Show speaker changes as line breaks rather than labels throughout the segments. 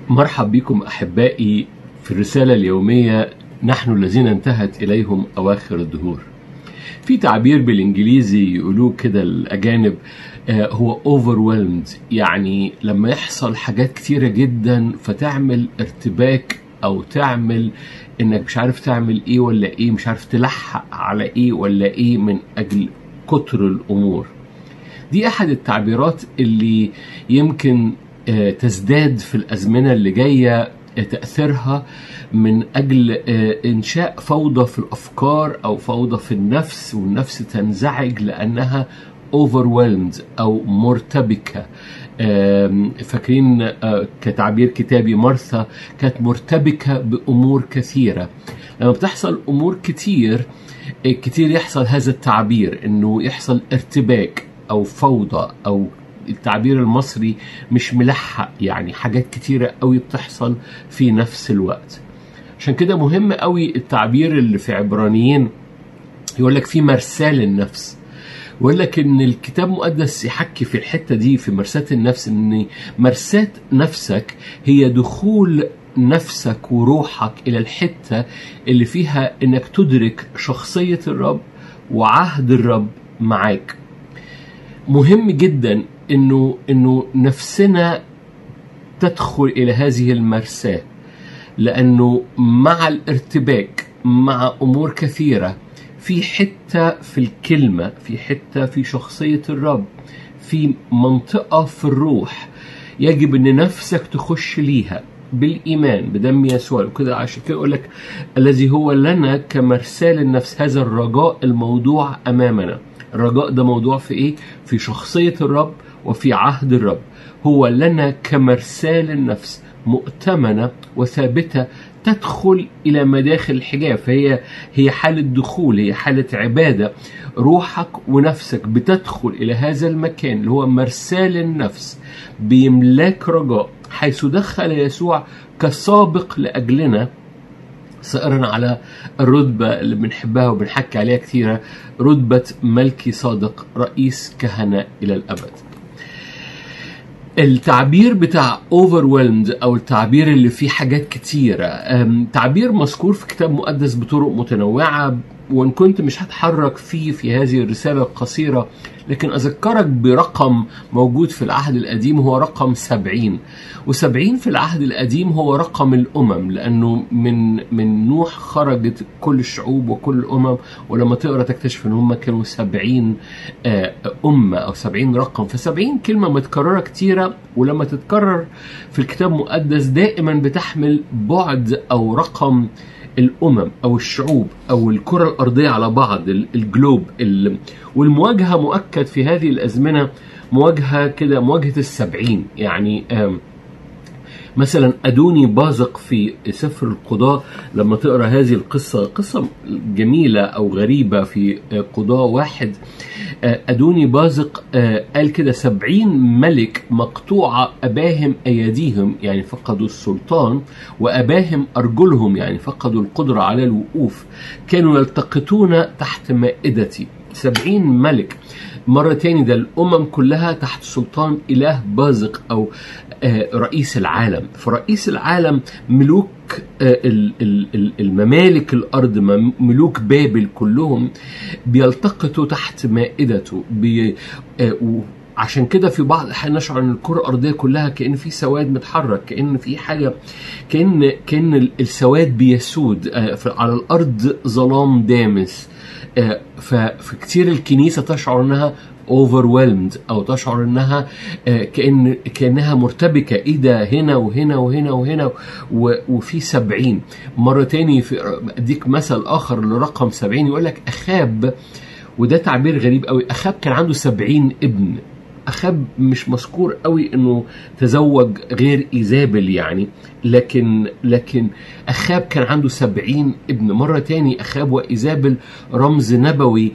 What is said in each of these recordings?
مرحب بكم احبائي في الرساله اليوميه نحن الذين انتهت اليهم اواخر الدهور. في تعبير بالانجليزي يقولوه كده الاجانب آه، هو overwhelmed يعني لما يحصل حاجات كتيره جدا فتعمل ارتباك او تعمل انك مش عارف تعمل ايه ولا ايه مش عارف تلحق على ايه ولا ايه من اجل كتر الامور. دي احد التعبيرات اللي يمكن آه، تزداد في الازمنه اللي جايه آه، تاثيرها من اجل آه، انشاء فوضى في الافكار او فوضى في النفس والنفس تنزعج لانها overwhelmed او مرتبكه آم، فاكرين آه، كتعبير كتابي مرثا كانت مرتبكه بامور كثيره لما بتحصل امور كتير آه، كتير يحصل هذا التعبير انه يحصل ارتباك او فوضى او التعبير المصري مش ملحق يعني حاجات كتيرة قوي بتحصل في نفس الوقت عشان كده مهم قوي التعبير اللي في عبرانيين يقول لك في مرساه للنفس ويقول لك ان الكتاب المقدس يحكي في الحته دي في مرساه النفس ان مرساه نفسك هي دخول نفسك وروحك الى الحته اللي فيها انك تدرك شخصيه الرب وعهد الرب معاك مهم جدا انه انه نفسنا تدخل الى هذه المرساه لانه مع الارتباك مع امور كثيره في حته في الكلمه في حته في شخصيه الرب في منطقه في الروح يجب ان نفسك تخش ليها بالايمان بدم يسوع وكده عشان كده يقول لك الذي هو لنا كمرساه للنفس هذا الرجاء الموضوع امامنا الرجاء ده موضوع في ايه في شخصيه الرب وفي عهد الرب هو لنا كمرساه للنفس مؤتمنه وثابته تدخل الى مداخل الحجاب فهي هي حاله دخول هي حاله عباده روحك ونفسك بتدخل الى هذا المكان اللي هو مرساه للنفس بيملاك رجاء حيث دخل يسوع كسابق لاجلنا سائرا على الرتبة اللي بنحبها وبنحكي عليها كثيرة رتبة ملكي صادق رئيس كهنة إلى الأبد التعبير بتاع overwhelmed او التعبير اللي فيه حاجات كتيرة أم، تعبير مذكور في كتاب مقدس بطرق متنوعة وان كنت مش هتحرك فيه في هذه الرسالة القصيرة لكن اذكرك برقم موجود في العهد القديم هو رقم سبعين وسبعين في العهد القديم هو رقم الامم لانه من من نوح خرجت كل الشعوب وكل الامم ولما تقرا تكتشف ان هم كانوا سبعين آه، امه او سبعين رقم فسبعين كلمه متكرره كتيره ولما تتكرر في الكتاب المقدس دائما بتحمل بعد او رقم الامم او الشعوب او الكره الارضيه على بعض ال- الجلوب ال- والمواجهه مؤكد في هذه الازمنه مواجهه كده مواجهه السبعين يعني آم مثلا أدوني بازق في سفر القضاء لما تقرأ هذه القصة قصة جميلة أو غريبة في قضاء واحد أدوني بازق قال كده سبعين ملك مقطوعة أباهم أيديهم يعني فقدوا السلطان وأباهم أرجلهم يعني فقدوا القدرة على الوقوف كانوا يلتقطون تحت مائدتي سبعين ملك مرة تاني ده الأمم كلها تحت سلطان إله بازق أو آه، رئيس العالم فرئيس العالم ملوك آه، ال- ال- ال- الممالك الأرض مم- ملوك بابل كلهم بيلتقطوا تحت مائدته بي آه، و- عشان كده في بعض الأحيان نشعر ان الكره الارضيه كلها كان في سواد متحرك كان في حاجه كان كان ال- السواد بيسود آه، في- على الارض ظلام دامس آه، ففي كتير الكنيسه تشعر انها overwhelmed او تشعر انها آه، كان كانها مرتبكه ايه ده هنا وهنا وهنا وهنا و- وفي سبعين مره تاني في اديك مثل اخر لرقم سبعين يقول لك اخاب وده تعبير غريب قوي اخاب كان عنده سبعين ابن اخاب مش مذكور قوي انه تزوج غير ايزابل يعني لكن لكن اخاب كان عنده سبعين ابن مره تاني اخاب وايزابل رمز نبوي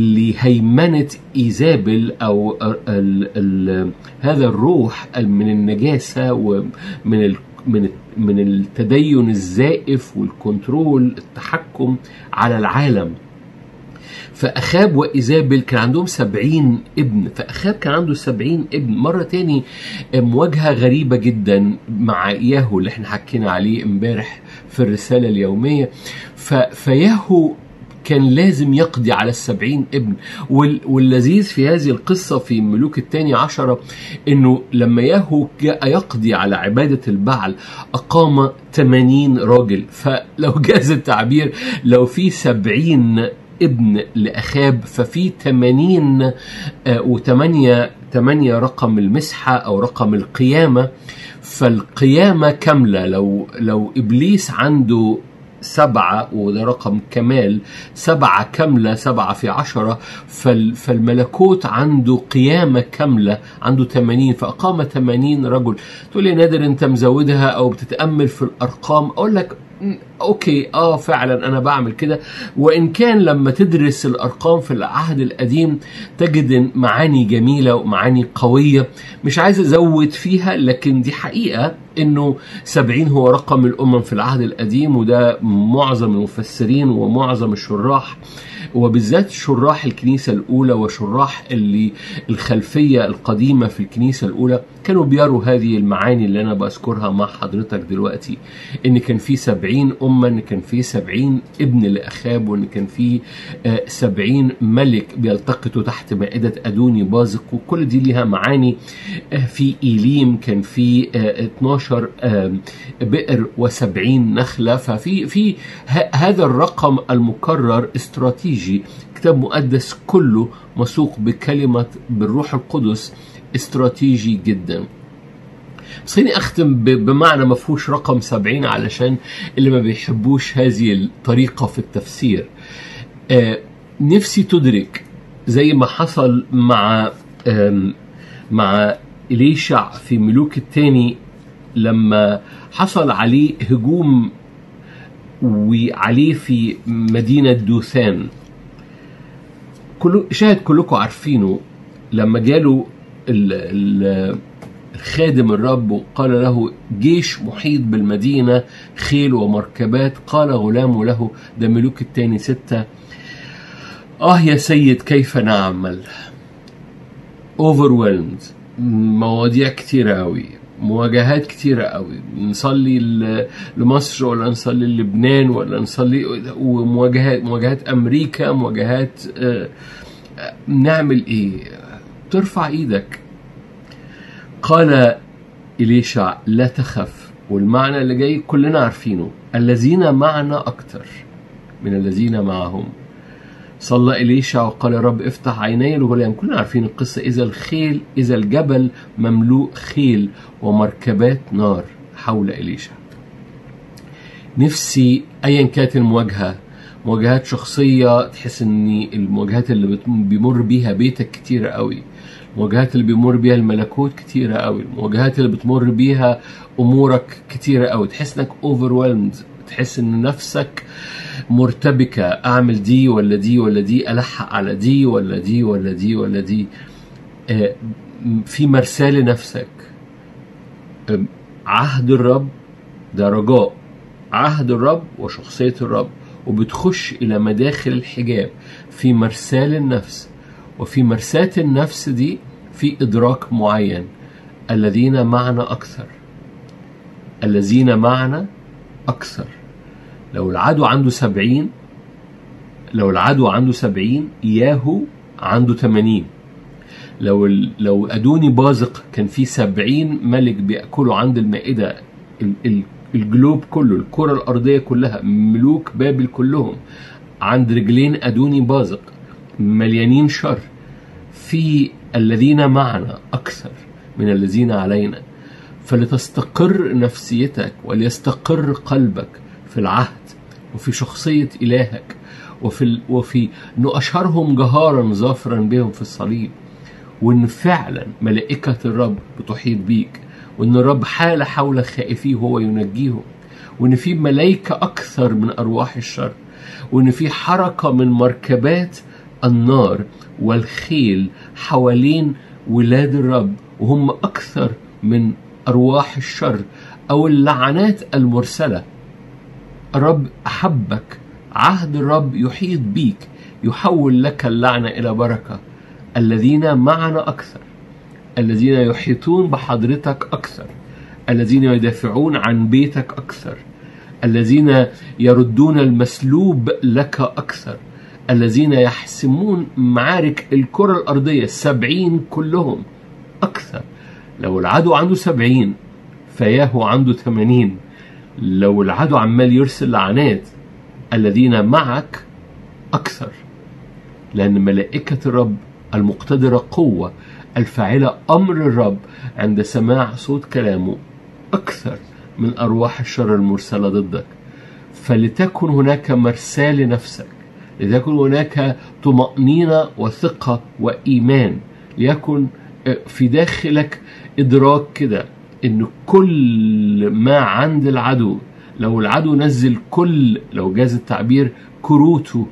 لهيمنه ايزابل او ال ال هذا الروح من النجاسه ومن ال من من التدين الزائف والكنترول التحكم على العالم فأخاب وإيزابل كان عندهم سبعين ابن فأخاب كان عنده سبعين ابن مرة تاني مواجهة غريبة جدا مع ياهو اللي احنا حكينا عليه امبارح في الرسالة اليومية ف... فياهو كان لازم يقضي على السبعين ابن وال... واللذيذ في هذه القصة في ملوك الثاني عشرة انه لما ياهو جاء يقضي على عبادة البعل اقام 80 راجل فلو جاز التعبير لو في سبعين ابن لأخاب ففي 80 و8 8 رقم المسحة أو رقم القيامة فالقيامة كاملة لو لو إبليس عنده سبعة وده رقم كمال سبعة كاملة سبعة في عشرة فال فالملكوت عنده قيامة كاملة عنده 80 فأقام 80 رجل تقول لي نادر أنت مزودها أو بتتأمل في الأرقام أقول لك اوكي اه فعلا انا بعمل كده وان كان لما تدرس الارقام في العهد القديم تجد معاني جميله ومعاني قويه مش عايز ازود فيها لكن دي حقيقه انه سبعين هو رقم الامم في العهد القديم وده معظم المفسرين ومعظم الشراح وبالذات شراح الكنيسة الأولى وشراح اللي الخلفية القديمة في الكنيسة الأولى كانوا بيروا هذه المعاني اللي أنا بذكرها مع حضرتك دلوقتي إن كان في سبعين أمة إن كان في سبعين ابن لأخاب وإن كان في سبعين ملك بيلتقطوا تحت مائدة أدوني بازق وكل دي ليها معاني في إيليم كان في 12 بئر وسبعين نخلة ففي في هذا الرقم المكرر استراتيجي كتاب مقدس كله مسوق بكلمة بالروح القدس استراتيجي جدا بس خليني اختم بمعنى ما فيهوش رقم سبعين علشان اللي ما بيحبوش هذه الطريقة في التفسير آه نفسي تدرك زي ما حصل مع مع إليشع في ملوك الثاني لما حصل عليه هجوم وعليه في مدينة دوثان كل شاهد كلكم عارفينه لما جاله ال ال الخادم الرب وقال له جيش محيط بالمدينة خيل ومركبات قال غلام له ده ملوك التاني ستة آه يا سيد كيف نعمل overwhelmed مواضيع كتيرة أوي مواجهات كتيرة قوي نصلي لمصر ولا نصلي للبنان ولا نصلي ومواجهات مواجهات أمريكا مواجهات نعمل إيه ترفع إيدك قال إليشع لا تخف والمعنى اللي جاي كلنا عارفينه الذين معنا أكتر من الذين معهم صلى إليشع وقال يا رب افتح عيني الغلام كلنا عارفين القصة إذا الخيل إذا الجبل مملوء خيل ومركبات نار حول إليشع نفسي أيا كانت المواجهة مواجهات شخصية تحس ان المواجهات اللي بيمر بيها بيتك كتيرة قوي المواجهات اللي بيمر بيها الملكوت كتيرة قوي المواجهات اللي بتمر بيها امورك كتيرة قوي تحس انك overwhelmed تحس ان نفسك مرتبكة اعمل دي ولا دي ولا دي الحق على دي ولا دي ولا دي ولا دي آه في مرساه لنفسك آه عهد الرب ده رجاء عهد الرب وشخصية الرب وبتخش إلى مداخل الحجاب في مرساة للنفس وفي مرساة النفس دي في إدراك معين الذين معنا أكثر الذين معنا أكثر لو العدو عنده سبعين لو العدو عنده سبعين ياهو عنده تمانين لو لو أدوني بازق كان في سبعين ملك بيأكلوا عند المائدة ال ال الجلوب كله الكرة الأرضية كلها ملوك بابل كلهم عند رجلين أدوني بازق مليانين شر في الذين معنا أكثر من الذين علينا فلتستقر نفسيتك وليستقر قلبك في العهد وفي شخصية إلهك وفي وفي انه اشهرهم جهارا ظافرا بهم في الصليب وان فعلا ملائكة الرب بتحيط بيك وان الرب حال حول خائفيه وهو ينجيهم وان في ملائكة اكثر من ارواح الشر وان في حركة من مركبات النار والخيل حوالين ولاد الرب وهم اكثر من ارواح الشر او اللعنات المرسله الرب احبك عهد الرب يحيط بيك يحول لك اللعنة إلى بركة الذين معنا أكثر الذين يحيطون بحضرتك أكثر الذين يدافعون عن بيتك أكثر الذين يردون المسلوب لك أكثر الذين يحسمون معارك الكرة الأرضية السبعين كلهم أكثر لو العدو عنده سبعين فياهو عنده ثمانين لو العدو عمال يرسل لعنات الذين معك أكثر لأن ملائكة الرب المقتدرة قوة الفاعلة أمر الرب عند سماع صوت كلامه أكثر من أرواح الشر المرسلة ضدك فلتكن هناك مرساة لنفسك لتكن هناك طمأنينة وثقة وإيمان ليكن في داخلك إدراك كده إن كل ما عند العدو لو العدو نزل كل لو جاز التعبير كروته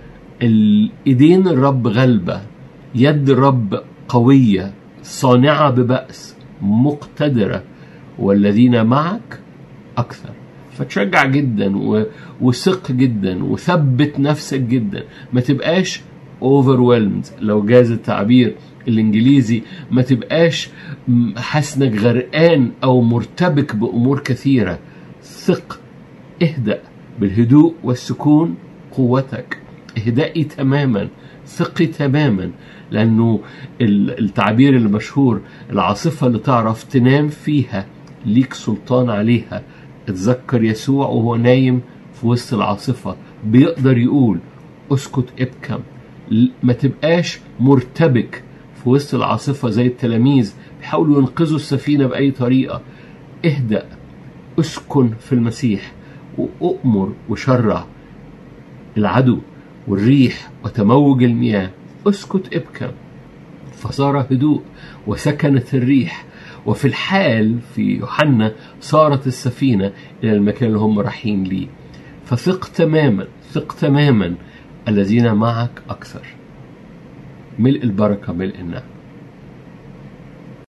الايدين الرب غلبة يد الرب قوية صانعة ببأس مقتدرة والذين معك أكثر فتشجع جدا وثق جدا وثبت نفسك جدا ما تبقاش overwhelmed لو جاز التعبير الانجليزي ما تبقاش حاسس انك غرقان او مرتبك بامور كثيره ثق اهدأ بالهدوء والسكون قوتك اهدئي تماما ثقي تماما لانه التعبير المشهور العاصفه اللي تعرف تنام فيها ليك سلطان عليها اتذكر يسوع وهو نايم في وسط العاصفه بيقدر يقول اسكت ابكم ما تبقاش مرتبك في وسط العاصفه زي التلاميذ بيحاولوا ينقذوا السفينه باي طريقه اهدأ اسكن في المسيح وأؤمر وشرع العدو والريح وتموج المياه اسكت ابكى فصار هدوء وسكنت الريح وفي الحال في يوحنا صارت السفينة إلى المكان اللي هم رايحين ليه فثق تماما ثق تماما الذين معك أكثر ملء البركة ملء النعم